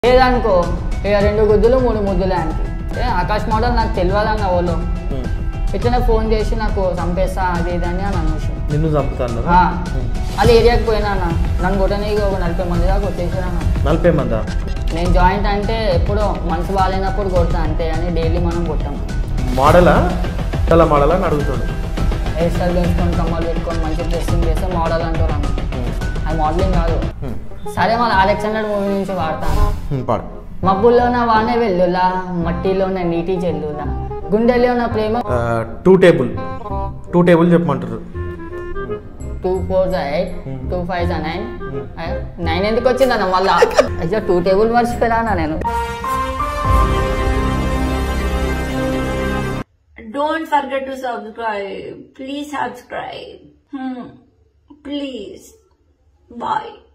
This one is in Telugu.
లేదనుకో ఇక రెండు గుద్దులు మూడు ముద్దులే ఆయనకి ఏ ఆకాష్ మోడల్ నాకు తెలియదన్న వాళ్ళు ఇట్లనే ఫోన్ చేసి నాకు చంపేస్తా అది ఇది అని అని అనేసి నిన్ను చంపుతాను ఆ, అది ఏరియాకి పోయినా అన్న నన్ను కొట్టనీకి ఒక నలభై మంది దాకా వచ్చేసారు అన్న నలభై మందా నేను జాయింట్ అంటే ఎప్పుడో మనసు బాగాలేనప్పుడు కొడతా అంతే అని డైలీ మనం కొట్టాం మోడలా చాలా మోడలా అని అడుగుతాడు హెయిర్ స్టైల్ పెంచుకొని కమ్మలు పెట్టుకొని మంచి డ్రెస్సింగ్ చేస్తే మోడల్ అంటారు అన్న అది మోడలింగ్ కాదు సరే మన అలెక్సాండర్ మూవీ నుంచి వాడతాను హ్మ్, పాడు మబ్బుల్లోన వానే వెల్లులా మట్టిలోన నీటి జల్లులా గుండెలోన ప్రేమ టూ టేబుల్ టూ టేబుల్ చెప్పమంటారు two four eight two five nine nine ఎందుకు వచ్చిందన్న మళ్ళా అయ్యో టూ టేబుల్ మర్చిపోయినా నేను Don't forget to subscribe. Please subscribe. Hmm. Please. Bye.